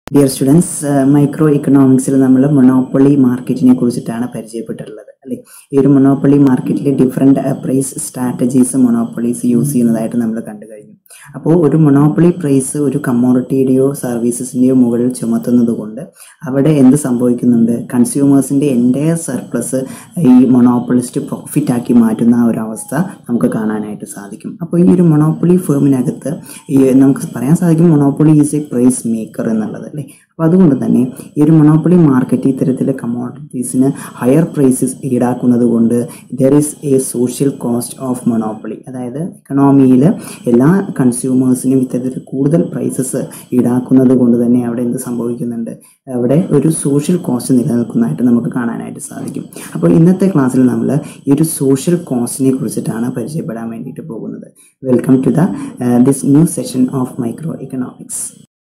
Dear students micro ഇക്കണോമിക്സിൽ നമ്മൾ monopoly മാർക്കറ്റിനെ കുറിച്ചിട്ടാണ് പരിചയപ്പെട്ടിട്ടുള്ളത് അല്ലേ ഈ ഒരു മൊണോപ്പൊളി മാർക്കറ്റിൽ different price strategies monopolies use ചെയ്യുന്നതായിട്ട് നമ്മൾ കണ്ടു കഴിഞ്ഞു അപ്പോൾ ഒരു മൊണോപ്പൊളി പ്രൈസ് ഒരു കമ്മോഡിറ്റിയുടെയോ സർവീസസിൻ്റെയോ മുകളിൽ ചുമത്തുന്നത് കൊണ്ട് അവിടെ എന്ത് സംഭവിക്കുന്നുണ്ട് കൺസ്യൂമേഴ്സിൻ്റെ എൻ്റയർ സർപ്ലസ് ഈ മൊണോപ്പൊളിസ്റ്റ് പ്രോഫിറ്റ് ആക്കി മാറ്റുന്ന ആ ഒരു അവസ്ഥ നമുക്ക് കാണാനായിട്ട് സാധിക്കും അപ്പോൾ ഈ ഒരു മൊണോപ്പൊളി ഫേമിനകത്ത് ഈ നമുക്ക് പറയാൻ സാധിക്കും monopoly is a price maker എന്നുള്ളത് അല്ലേ അപ്പോൾ അതുകൊണ്ട് തന്നെ ഈ ഒരു മൊണോപ്പൊളി മാർക്കറ്റ് ഇത്തരത്തിലെ കമ്മോഡിറ്റീസിന് ഹയർ പ്രൈസസ് ഈടാക്കുന്നത് കൊണ്ട് there is a social cost of monopoly അതായത് ഇക്കണോമിയിൽ എല്ലാ കൺസ്യൂമേഴ്സിനും ഇത്തരത്തിൽ കൂടുതൽ പ്രൈസസ് ഈടാക്കുന്നത് കൊണ്ട് തന്നെ അവിടെ എന്ത് സംഭവിക്കുന്നുണ്ട് അവിടെ ഒരു സോഷ്യൽ കോസ്റ്റ് നിലനിൽക്കുന്നതായിട്ട് നമുക്ക് കാണാനായിട്ട് സാധിക്കും അപ്പോൾ ഇന്നത്തെ ക്ലാസ്സിൽ നമ്മൾ ഈ ഒരു സോഷ്യൽ കോസ്റ്റിനെ കുറിച്ചിട്ടാണ് പരിചയപ്പെടാൻ വേണ്ടിയിട്ട് പോകുന്നത് welcome to the this new session of micro economics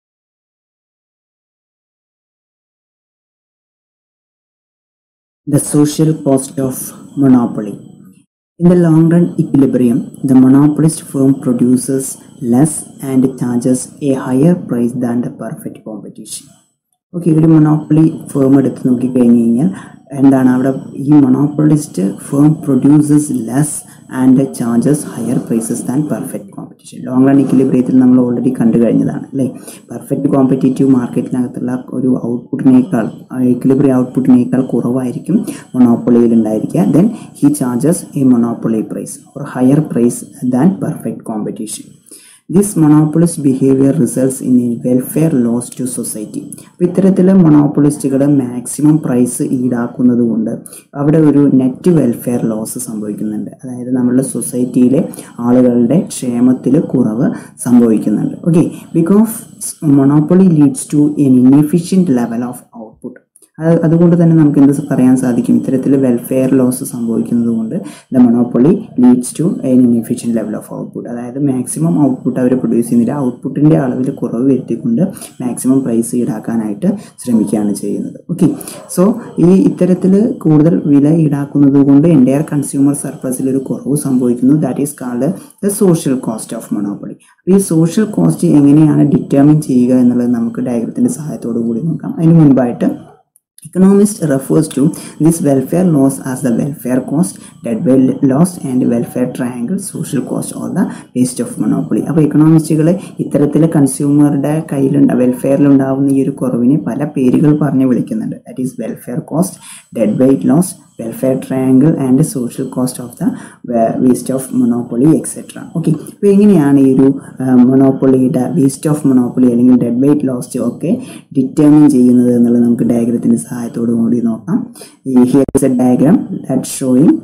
The social cost of monopoly. In the long run equilibrium, the monopolist firm produces less and charges a higher price than the perfect competition. Okay ഒരു monopoly firm എടുത്ത് നോക്കിക്കഴിഞ്ഞ് കഴിഞ്ഞാൽ എന്താണ് അവിടെ ഈ monopolist firm produces less and charges higher prices than perfect competition long run ഇക്വിലിബ്രിയത്തിൽ നമ്മൾ already കണ്ടു കഴിഞ്ഞതാണ് അല്ലേ പെർഫെക്റ്റ് കോമ്പറ്റേറ്റീവ് മാർക്കറ്റിനകത്തുള്ള ഒരു ഔട്ട്പുട്ടിനേക്കാൾ ഇക്വിലിബ്രി ഔട്ട്പുട്ടിനേക്കാൾ കുറവായിരിക്കും മൊണോപ്പൊളിയിൽ ഉണ്ടായിരിക്കുക then he charges a monopoly price or higher price than perfect competition this monopolist behaviour results in a welfare loss to society അപ്പോൾ ഇത്തരത്തിലെ മൊണോപ്പൊളിസ്റ്റുകൾ മാക്സിമം പ്രൈസ് ഈടാക്കുന്നത് കൊണ്ട് അവിടെ ഒരു നെറ്റ് വെൽഫെയർ ലോസ് സംഭവിക്കുന്നുണ്ട് അതായത് നമ്മുടെ സൊസൈറ്റിയിലെ ആളുകളുടെ ക്ഷേമത്തിൽ കുറവ് സംഭവിക്കുന്നുണ്ട് okay because monopoly leads to an inefficient level of output അത് അതുകൊണ്ട് തന്നെ നമുക്ക് എന്ത് പറയാൻ സാധിക്കും ഇത്തരത്തിൽ വെൽഫെയർ ലോസ് സംഭവിക്കുന്നത് കൊണ്ട് the monopoly leads to an inefficient level of output അതായത് മാക്സിമം ഔട്ട്പുട്ട് അവർ പ്രൊഡ്യൂസ് ചെയ്യുന്നില്ല ഔട്ട്പുട്ടിൻ്റെ അളവിൽ കുറവ് വരുത്തിക്കൊണ്ട് മാക്സിമം പ്രൈസ് ഈടാക്കാനായിട്ട് ശ്രമിക്കുകയാണ് ചെയ്യുന്നത് ഓക്കെ സോ ഈ ഇത്തരത്തിൽ കൂടുതൽ വില ഈടാക്കുന്നത് കൊണ്ട് എൻ്റെ കൺസ്യൂമർ സർപ്ലസിൽ ഒരു കുറവ് സംഭവിക്കുന്നു that is called the social cost of monopoly ഈ സോഷ്യൽ കോസ്റ്റ് എങ്ങനെയാണ് ഡിറ്റർമിൻ ചെയ്യുക എന്നുള്ളത് നമുക്ക് ഡയഗ്രത്തിൻ്റെ സഹായത്തോടു കൂടി നോക്കാം അതിന് മുൻപായിട്ട് Economist refers to this welfare loss as the welfare cost, deadweight loss and welfare triangle, social cost or the waste of monopoly. അപ്പോൾ ഇക്കണോമിസ്റ്റുകൾ ഇത്തരത്തിലെ കൺസ്യൂമറുടെ കയ്യിലുണ്ട വെൽഫെയറിലുണ്ടാവുന്ന ഈ ഒരു കുറവിനെ പല പേരുകൾ പറഞ്ഞ് വിളിക്കുന്നുണ്ട് that is welfare cost dead weight loss welfare triangle and social cost of the waste of monopoly etcetera okay അപ്പോൾ എങ്ങനെയാണ് ഈ ഒരു മൊണോപ്പൊളിയുടെ വേസ്റ്റ് ഓഫ് മൊണോപ്പൊളി അല്ലെങ്കിൽ ഡെഡ് വെയ്റ്റ് ലോസ്റ്റ് ഒക്കെ ഡിറ്റർമിൻ ചെയ്യുന്നത് എന്നുള്ളത് നമുക്ക് ഡയഗ്രത്തിൻ്റെ സഹായത്തോടു കൂടി നോക്കാം ഈ here is a diagram that showing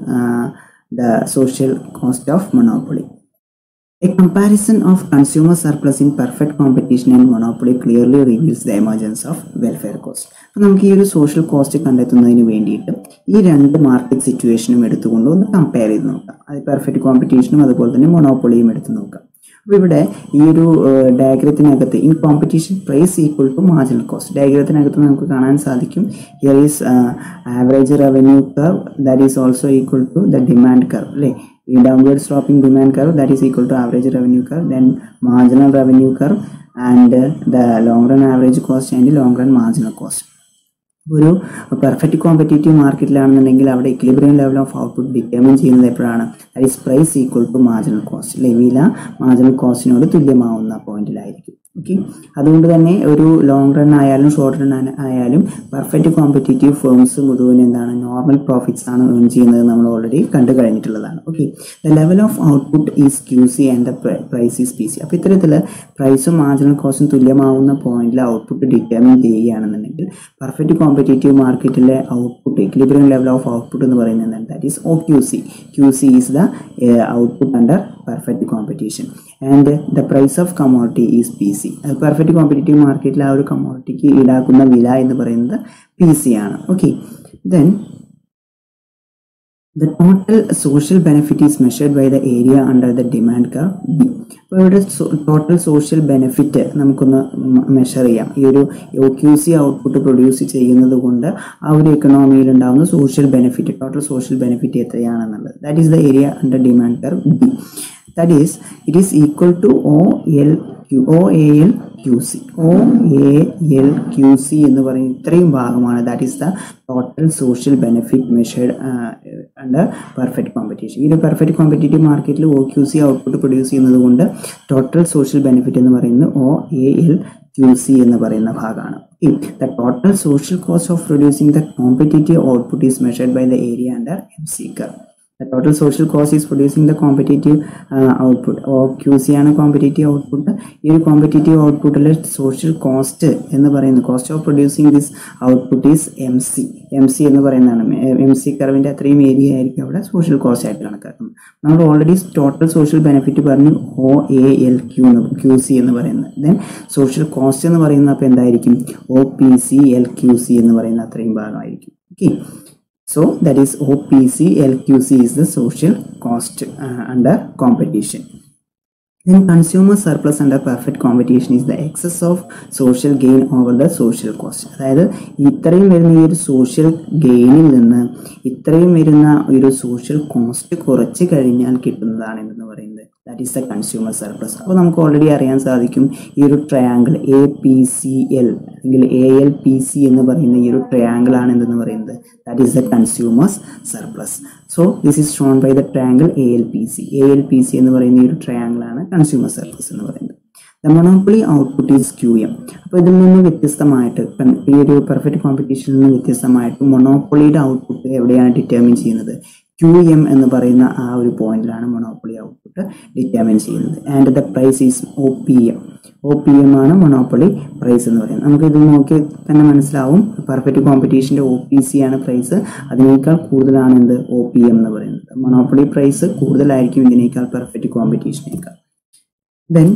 the social cost of monopoly A comparison of consumer surplus in perfect competition and monopoly clearly reveals the emergence of welfare cost. അപ്പോൾ നമുക്ക് ഈ ഒരു സോഷ്യൽ കോസ്റ്റ് കണ്ടെത്തുന്നതിന് വേണ്ടിയിട്ട് ഈ രണ്ട് മാർക്കറ്റ് സിറ്റുവേഷനും എടുത്തുകൊണ്ട് ഒന്ന് കമ്പയർ ചെയ്ത് നോക്കാം അത് പെർഫെക്റ്റ് കോമ്പറ്റീഷനും അതുപോലെ തന്നെ മൊണോപ്പൊളിയും എടുത്ത് നോക്കാം അപ്പോൾ ഇവിടെ ഈ ഒരു ഡയഗ്രത്തിനകത്ത് in competition price equal to marginal cost ഡയഗ്രത്തിനകത്ത് നമുക്ക് കാണാൻ സാധിക്കും here is average revenue curve that is also equal to the demand curve അല്ലേ ഈ downward sloping demand curve that is equal to average revenue curve then marginal revenue curve and the long run average cost and long run marginal cost ഒരു perfect competitive മാർക്കറ്റിലാണെന്നുണ്ടെങ്കിൽ അവിടെ equilibrium level of output determine ചെയ്യുന്നത് എപ്പോഴാണ് that is price equal to marginal cost അല്ലെ വില marginal കോസ്റ്റിനോട് തുല്യമാവുന്ന പോയിന്റിലായിരിക്കും okay അതുകൊണ്ട് തന്നെ ഒരു ലോങ് റൺ ആയാലും ഷോർട്ട് റൺ ആയാലും പെർഫെക്റ്റ് കോമ്പറ്റേറ്റീവ് ഫേംസ് മുഴുവൻ എന്താണ് നോർമൽ പ്രോഫിറ്റ്സ് ആണ് ഏൺ ചെയ്യുന്നത് നമ്മൾ ഓൾറെഡി കണ്ടു കഴിഞ്ഞിട്ടുള്ളതാണ് okay the level of output is Q C and the price is P C അപ്പോൾ ഇത്തരത്തിൽ പ്രൈസും മാർജിനൽ കോസ്റ്റും തുല്യമാവുന്ന പോയിന്റിൽ ഔട്ട്പുട്ട് ഡിറ്റർമിൻ ചെയ്യുകയാണെന്നുണ്ടെങ്കിൽ പെർഫെക്റ്റ് കോമ്പറ്റേറ്റീവ് മാർക്കറ്റിലെ output equilibrium level of output എന്ന് പറയുന്നത് എന്താണ് that is O Q C Q C is the output under perfect competition and the price of commodity is P C perfect competitive മാർക്കറ്റിൽ ആ ഒരു കമോഡിറ്റിക്ക് ഈടാക്കുന്ന വില എന്ന് പറയുന്നത് പി സി ആണ് okay then the total social benefit is measured by the area under the demand curve B അപ്പോൾ ഇവിടെ ടോട്ടൽ സോഷ്യൽ ബെനിഫിറ്റ് നമുക്കൊന്ന് മെഷർ ചെയ്യാം ഈ ഒരു O Q C output produce ചെയ്യുന്നത് കൊണ്ട് ആ ഒരു എക്കണോമിയിൽ ഉണ്ടാകുന്ന social benefit total social benefit എത്രയാണെന്നുള്ളത് that is the area under demand curve B that is it is equal to O L Q O A L Q C O A L Q C എന്ന് പറയുന്ന ഇത്രയും ഭാഗമാണ് that is the total social benefit measured under perfect competition ഈ ഒരു perfect competitive മാർക്കറ്റിൽ O Q C output produce ചെയ്യുന്നത് കൊണ്ട് total social benefit എന്ന് പറയുന്നത് O A L Q C എന്ന് പറയുന്ന ഭാഗമാണ് the total social cost of producing the competitive output is measured by the area under M C curve the total social cost is producing the competitive uh, output or QC ആണ് competitive output ഈ ഒരു competitive ഔട്ട്പുട്ടിൽ social cost എന്ന് പറയുന്നത് cost of producing this output is M C M C എന്ന് പറയുന്നതാണ് M C കർവിൻ്റെ അത്രയും area ആയിരിക്കും അവിടെ സോഷ്യൽ കോസ്റ്റ് ആയിട്ട് കണക്കാക്കുന്നത് നമ്മൾ ഓൾറെഡി ടോട്ടൽ സോഷ്യൽ ബെനിഫിറ്റ് പറഞ്ഞു ഒ എ എൽ ക്യൂ എന്ന് ക്യൂ സി എന്ന് പറയുന്നത് ദെൻ സോഷ്യൽ കോസ്റ്റ് എന്ന് പറയുന്നത് അപ്പോൾ എന്തായിരിക്കും O P C L Q C എന്ന് പറയുന്ന അത്രയും ഭാഗമായിരിക്കും okay So that is OPC, LQC is the social cost uh, under competition. Then consumer surplus under perfect competition is the excess of social gain over the social cost. അതായത് ഇത്രയും വരുന്ന ഈ ഒരു social ഗെയിനിൽ നിന്ന് ഇത്രയും വരുന്ന ഒരു സോഷ്യൽ കോസ്റ്റ് കുറച്ച് കഴിഞ്ഞാൽ കിട്ടുന്നതാണ് എന്തെന്ന് പറയുന്നത് that is the consumer surplus അപ്പോൾ നമുക്ക് ഓൾറെഡി അറിയാൻ സാധിക്കും ഈ ഒരു triangle A P C L അല്ലെങ്കിൽ എ എൽ പി സി എന്ന് പറയുന്ന ഈ ഒരു ട്രയാങ്കിൾ ആണ് എന്തെന്ന് പറയുന്നത് that is the consumers surplus so this is shown by the triangle A L P C A L P C എന്ന് പറയുന്ന ഈ ഒരു ട്രയാങ്കിൾ ആണ് കൺസ്യൂമർ സർപ്ലസ് എന്ന് പറയുന്നത് the monopoly output is Q M അപ്പോൾ ഇതിൽ നിന്ന് വ്യത്യസ്തമായിട്ട് ഇപ്പം ഈ ഒരു പെർഫെക്റ്റ് കോമ്പറ്റീഷനിൽ നിന്ന് വ്യത്യസ്തമായിട്ട് മൊണോപ്പൊളിയുടെ ഔട്ട്പുട്ട് എവിടെയാണ് ഡിറ്റർമിൻ ചെയ്യുന്നത് ക്യൂ എം എന്ന് പറയുന്ന ആ ഒരു പോയിന്റിലാണ് മൊണോപ്പൊളി ഔട്ട്പുട്ട് ഡിറ്റർമിൻ ചെയ്യുന്നത് and the price is O P M O P M ആണ് മൊണോപ്പൊളി പ്രൈസ് എന്ന് പറയുന്നത് നമുക്ക് ഇത് നോക്കി തന്നെ മനസ്സിലാവും പെർഫെക്റ്റ് കോമ്പറ്റീഷൻ്റെ ഒ പി സി ആണ് പ്രൈസ് അതിനേക്കാൾ കൂടുതലാണ് എന്ത് ഒ പി എം എന്ന് പറയുന്നത് മൊണോപ്പൊളി പ്രൈസ് കൂടുതലായിരിക്കും ഇതിനേക്കാൾ പെർഫെക്റ്റ് കോമ്പറ്റീഷനേക്കാൾ then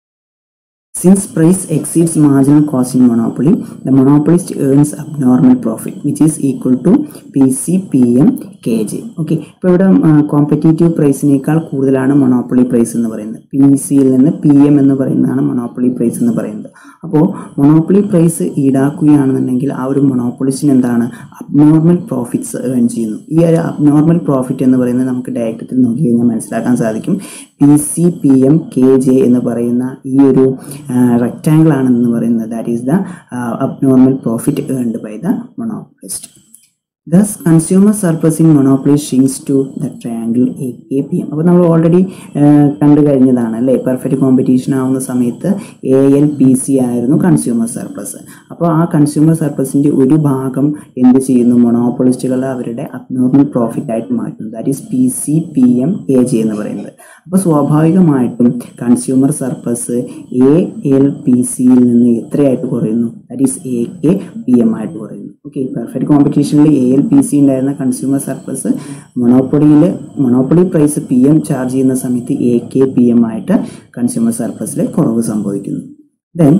Since price exceeds marginal cost in monopoly, the monopolist earns abnormal profit, which is equal to PCPM KJ. Okay ഇപ്പോൾ ഇവിടെ കോമ്പറ്റേറ്റീവ് പ്രൈസിനേക്കാൾ കൂടുതലാണ് മൊണോപ്പൊളി പ്രൈസ് എന്ന് പറയുന്നത് പി സിയിൽ നിന്ന് പി എം എന്ന് പറയുന്നതാണ് മൊണോപ്പൊളി പ്രൈസ് എന്ന് പറയുന്നത് അപ്പോൾ മൊണോപ്പൊളി പ്രൈസ് ഈടാക്കുകയാണെന്നുണ്ടെങ്കിൽ ആ ഒരു മൊണോപ്പൊളിസ്റ്റിന് എന്താണ് അബ്നോർമൽ പ്രോഫിറ്റ്സ് ഏൺ ചെയ്യുന്നു ഈ ഒരു അബ്നോർമൽ പ്രോഫിറ്റ് എന്ന് പറയുന്നത് നമുക്ക് ഡയഗ്രത്തിൽ നോക്കി കഴിഞ്ഞാൽ മനസ്സിലാക്കാൻ സാധിക്കും P C P M K J എന്ന് പറയുന്ന ഈ ഒരു റെക്റ്റാങ്കിൾ ആണെന്ന് പറയുന്നത് that is the abnormal profit earned by the monopolist thus consumer surplus in monopoly shrinks to the triangle A K P M അപ്പോൾ നമ്മൾ ഓൾറെഡി കണ്ടു കഴിഞ്ഞതാണ് അല്ലേ പെർഫെക്റ്റ് കോമ്പറ്റീഷൻ ആവുന്ന സമയത്ത് എ എൽ പി സി ആയിരുന്നു കൺസ്യൂമർ സർപ്ലസ് അപ്പോൾ ആ കൺസ്യൂമർ സർപ്ലസിൻ്റെ ഒരു ഭാഗം എന്ത് ചെയ്യുന്നു മൊണോപ്പൊളിസ്റ്റുകൾ അവരുടെ അബ്നോർമൽ പ്രോഫിറ്റ് ആയിട്ട് മാറ്റുന്നു that is P C P M A J എന്ന് പറയുന്നത് അപ്പോൾ സ്വാഭാവികമായിട്ടും consumer surplus A L P സിയിൽ നിന്ന് എത്രയായിട്ട് കുറയുന്നു that is A K P M ആയിട്ട് കുറയുന്നു ഓക്കെ പെർഫെക്റ്റ് കോമ്പറ്റീഷനിൽ എ എൽ പി സി ഉണ്ടായിരുന്ന കൺസ്യൂമർ സർപ്ലസ് മൊണോപ്പൊളിയിൽ monopoly price P M charge ചെയ്യുന്ന സമയത്ത് എ കെ പി എം ആയിട്ട് കൺസ്യൂമർ സർപ്ലസിൽ കുറവ് സംഭവിക്കുന്നു then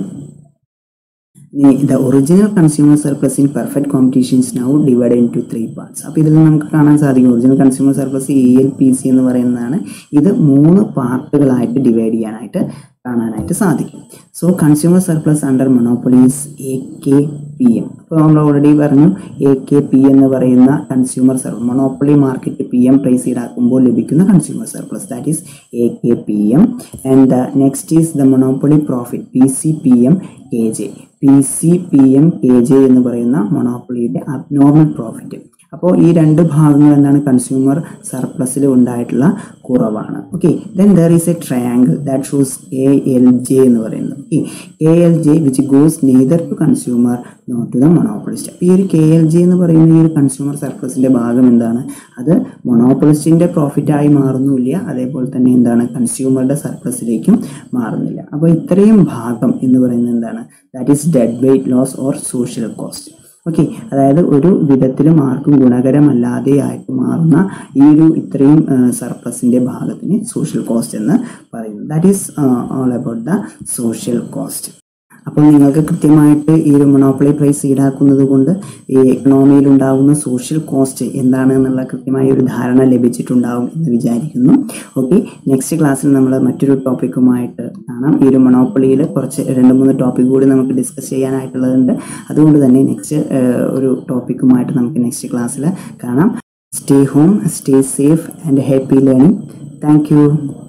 the original consumer surplus in perfect competition is now divided into three parts അപ്പോൾ ഇതിൽ നമുക്ക് കാണാൻ സാധിക്കും original consumer surplus A L P C എന്ന് പറയുന്നതാണ് ഇത് മൂന്ന് പാർട്ടുകളായിട്ട് ഡിവൈഡ് ചെയ്യാനായിട്ട് കാണാനായിട്ട് സാധിക്കും so consumer surplus under monopolies A K P M അപ്പോൾ നമ്മൾ ഓൾറെഡി പറഞ്ഞു എ കെ പി എന്ന് പറയുന്ന consumer surplus monopoly market P M price ഈടാക്കുമ്പോൾ ലഭിക്കുന്ന consumer surplus that is A K P M and next is the monopoly profit P C P M K J P C P M K J എന്ന് പറയുന്ന മൊണോപ്പൊളിയുടെ abnormal profit അപ്പോൾ ഈ രണ്ട് ഭാഗങ്ങൾ എന്താണ് consumer സർപ്ലസിൽ ഉണ്ടായിട്ടുള്ള കുറവാണ് okay then there is a triangle that shows A L J എന്ന് പറയുന്നത് okay A L J which goes neither to consumer not to the monopolist അപ്പോൾ ഈ ഒരു കെ എൽ ജെ എന്ന് പറയുന്ന ഈ ഒരു കൺസ്യൂമർ സർപ്ലസിൻ്റെ ഭാഗം എന്താണ് അത് മൊണോപ്പൊളിസ്റ്റിൻ്റെ പ്രോഫിറ്റായി മാറുന്നുമില്ല അതേപോലെ തന്നെ എന്താണ് കൺസ്യൂമറുടെ സർപ്ലസിലേക്കും മാറുന്നില്ല അപ്പോൾ ഇത്രയും ഭാഗം എന്ന് പറയുന്നത് എന്താണ് that is dead weight loss or social cost okay അതായത് ഒരു വിധത്തിലും ആർക്കും ഗുണകരമല്ലാതെ ആയിട്ട് മാറുന്ന ഈ ഒരു ഇത്രയും സർപ്ലസിൻ്റെ ഭാഗത്തിന് സോഷ്യൽ കോസ്റ്റ് എന്ന് പറയുന്നു that is all about the social cost അപ്പോൾ നിങ്ങൾക്ക് കൃത്യമായിട്ട് ഈ ഒരു മൊണോപ്പൊളി പ്രൈസ് ഈടാക്കുന്നത് കൊണ്ട് ഈ എക്കണോമിയിൽ ഉണ്ടാകുന്ന സോഷ്യൽ കോസ്റ്റ് എന്താണ് എന്നുള്ള കൃത്യമായ ഒരു ധാരണ ലഭിച്ചിട്ടുണ്ടാവും എന്ന് വിചാരിക്കുന്നു ഓക്കെ നെക്സ്റ്റ് ക്ലാസ്സിൽ നമ്മൾ മറ്റൊരു ടോപ്പിക്കുമായിട്ട് കാണാം ഈ ഒരു മൊണോപ്പൊളിയിൽ കുറച്ച് രണ്ട് മൂന്ന് ടോപ്പിക് കൂടി നമുക്ക് ഡിസ്കസ് ചെയ്യാനായിട്ടുള്ളതുണ്ട് അതുകൊണ്ട് തന്നെ നെക്സ്റ്റ് ഒരു ടോപ്പിക്കുമായിട്ട് നമുക്ക് നെക്സ്റ്റ് ക്ലാസ്സിൽ കാണാം stay home stay safe and happy learning thank U